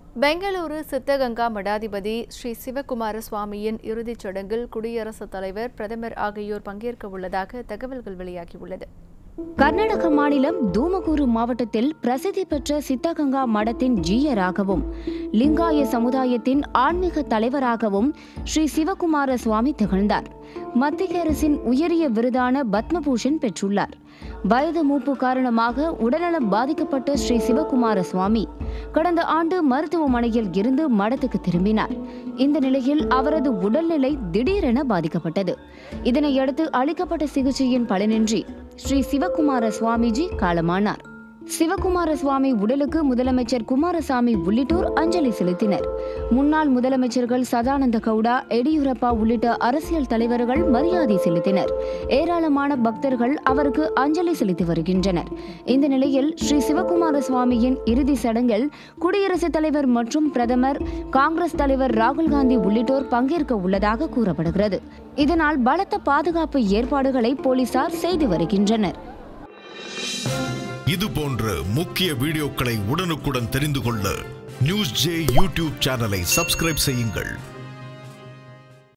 பெங்களூரு சித்தகங்கா மடாதிபதி ஸ்ரீ சிவகுமார சுவாமியின் இறுதிச் சடங்கில் குடியரசுத் தலைவர் பிரதமர் ஆகியோர் பங்கேற்க உள்ளதாக தகவல்கள் வெளியாகியுள்ளது கர்நாடக மாநிலம் தூமகூரு மாவட்டத்தில் பிரசித்தி பெற்ற சித்தகங்கா மடத்தின் ஜீயராகவும் லிங்காய சமுதாயத்தின் ஆன்மீக தலைவராகவும் ஸ்ரீ சிவகுமார சுவாமி திகழ்ந்தார் மத்திய அரசின் உயரிய விருதான பத்மபூஷன் பெற்றுள்ளார் வயது மூப்பு காரணமாக உடல்நலம் பாதிக்கப்பட்ட ஸ்ரீ சிவகுமார சுவாமி கடந்த ஆண்டு மருத்துவமனையில் இருந்து மடத்துக்கு திரும்பினார் இந்த நிலையில் அவரது உடல்நிலை திடீரென பாதிக்கப்பட்டது இதனையடுத்து அளிக்கப்பட்ட சிகிச்சையின் பலனின்றி ஸ்ரீ சிவகுமார சுவாமிஜி காலமானார் சிவகுமார சுவாமி உடலுக்கு முதலமைச்சர் குமாரசாமி உள்ளிட்டோர் அஞ்சலி செலுத்தினர் முன்னாள் முதலமைச்சர்கள் சதானந்த கவுடா எடியூரப்பா உள்ளிட்ட அரசியல் தலைவர்கள் மரியாதை செலுத்தினர் ஏராளமான பக்தர்கள் அவருக்கு அஞ்சலி செலுத்தி வருகின்றனர் இந்த நிலையில் ஸ்ரீ சிவகுமார சுவாமியின் இறுதி சடங்கில் குடியரசுத் தலைவர் மற்றும் பிரதமர் காங்கிரஸ் தலைவர் ராகுல் காந்தி உள்ளிட்டோர் பங்கேற்க உள்ளதாக கூறப்படுகிறது இதனால் பலத்த பாதுகாப்பு ஏற்பாடுகளை போலீசார் செய்து வருகின்றனர் இது போன்ற முக்கிய வீடியோக்களை உடனுக்குடன் தெரிந்து கொள்ள நியூஸ் ஜே யூடியூப் சேனலை சப்ஸ்கிரைப் செய்யுங்கள்